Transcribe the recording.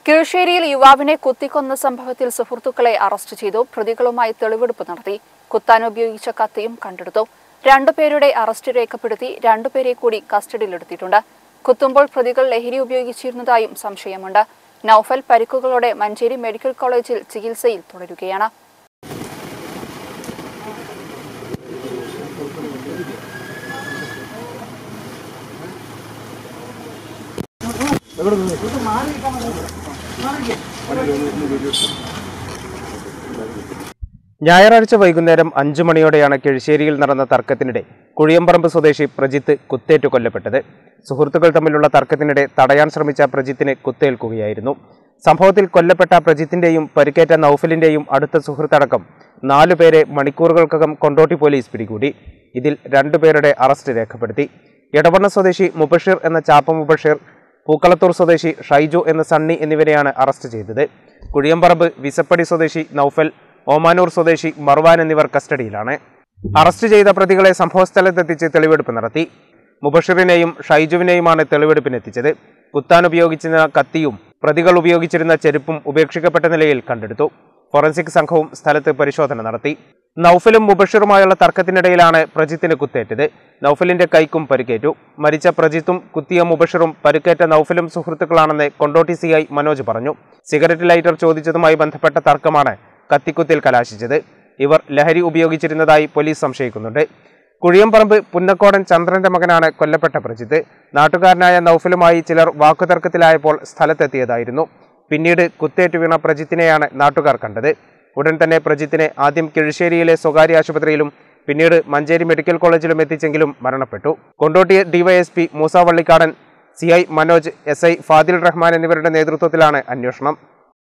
കീഴ്ശ്ശേരിയിൽ യുവാവിനെ കുത്തിക്കൊന്ന സംഭവത്തിൽ സുഹൃത്തുക്കളെ അറസ്റ്റ് ചെയ്തു പ്രതികളുമായി തെളിവെടുപ്പ് നടത്തി കുത്താൻ ഉപയോഗിച്ച കത്തിയും കണ്ടെടുത്തു രണ്ടുപേരുടെ അറസ്റ്റ് രേഖപ്പെടുത്തി രണ്ടുപേരെ കൂടി കസ്റ്റഡിയിലെടുത്തിട്ടുണ്ട് കുത്തുമ്പോൾ പ്രതികൾ ലഹരി ഉപയോഗിച്ചിരുന്നതായും സംശയമുണ്ട് നൌഫൽ പരിക്കുകളോടെ മഞ്ചേരി മെഡിക്കൽ കോളേജിൽ ചികിത്സയിൽ തുടരുകയാണ് ഞായറാഴ്ച വൈകുന്നേരം അഞ്ചു മണിയോടെയാണ് കിഴിശ്ശേരിയിൽ നടന്ന തർക്കത്തിനിടെ കുഴിയമ്പറമ്പ് സ്വദേശി പ്രജിത്ത് കുത്തേറ്റു കൊല്ലപ്പെട്ടത് സുഹൃത്തുക്കൾ തമ്മിലുള്ള തർക്കത്തിനിടെ തടയാൻ ശ്രമിച്ച പ്രജിത്തിന് കുത്തേൽക്കുകയായിരുന്നു സംഭവത്തിൽ കൊല്ലപ്പെട്ട പ്രജിത്തിന്റെയും പരിക്കേറ്റ നൌഫലിന്റെയും അടുത്ത സുഹൃത്തടക്കം നാലുപേരെ മണിക്കൂറുകൾക്കകം കൊണ്ടോട്ടി പോലീസ് പിടികൂടി ഇതിൽ രണ്ടുപേരുടെ അറസ്റ്റ് രേഖപ്പെടുത്തി എടവണ്ണ സ്വദേശി മുബഷീർ എന്ന ചാപ്പ മുബഷീർ പൂക്കളത്തൂർ സ്വദേശി ഷൈജു എന്ന സണ്ണി എന്നിവരെയാണ് അറസ്റ്റ് ചെയ്തത് കുഴിയമ്പറമ്പ് വിസപ്പടി സ്വദേശി നൌഫൽ ഓമാനൂർ സ്വദേശി മർവാൻ എന്നിവർ കസ്റ്റഡിയിലാണ് അറസ്റ്റ് ചെയ്ത പ്രതികളെ സംഭവസ്ഥലത്തെത്തിച്ച് തെളിവെടുപ്പ് നടത്തി മുബഷിറിനെയും ഷൈജുവിനെയുമാണ് തെളിവെടുപ്പിനെത്തിച്ചത് കുത്താൻ ഉപയോഗിച്ചിരുന്ന കത്തിയും പ്രതികൾ ഉപയോഗിച്ചിരുന്ന ചെരുപ്പും ഉപേക്ഷിക്കപ്പെട്ട നിലയിൽ കണ്ടെടുത്തു ഫോറൻസിക് സംഘവും സ്ഥലത്ത് പരിശോധന നടത്തി നൌഫലും മുബഷിറുമായുള്ള തർക്കത്തിനിടയിലാണ് പ്രജിത്തിന് കുത്തേറ്റത് നൌഫലിന്റെ കൈക്കും പരിക്കേറ്റു മരിച്ച പ്രജിത്തും കുത്തിയ മുബഷിറും പരിക്കേറ്റ നൌഫലും സുഹൃത്തുക്കളാണെന്ന് കൊണ്ടോട്ടി സി ഐ മനോജ് പറഞ്ഞു സിഗരറ്റ് ലൈറ്റർ ചോദിച്ചതുമായി ബന്ധപ്പെട്ട തർക്കമാണ് കത്തിക്കുത്തിൽ കലാശിച്ചത് ഇവർ ലഹരി ഉപയോഗിച്ചിരുന്നതായി പോലീസ് സംശയിക്കുന്നുണ്ട് കുഴിയമ്പറമ്പ് പുന്നക്കോടൻ ചന്ദ്രന്റെ മകനാണ് കൊല്ലപ്പെട്ട പ്രജിത്ത് നാട്ടുകാരനായ നൌഫലുമായി ചിലർ വാക്കുതർക്കത്തിലായപ്പോൾ സ്ഥലത്തെത്തിയതായിരുന്നു പിന്നീട് കുത്തേറ്റ് വീണ പ്രജിത്തിനെയാണ് നാട്ടുകാർ കണ്ടത് ഉടൻ തന്നെ പ്രജിത്തിനെ ആദ്യം കിഴിശ്ശേരിയിലെ സ്വകാര്യ ആശുപത്രിയിലും പിന്നീട് മഞ്ചേരി മെഡിക്കൽ കോളേജിലും എത്തിച്ചെങ്കിലും മരണപ്പെട്ടു Kondotty DYSP Moosa Vallikkadan C I Manoj S I Fadil Rahman എന്നിവരുടെ നേതൃത്വത്തിലാണ് അന്വേഷണം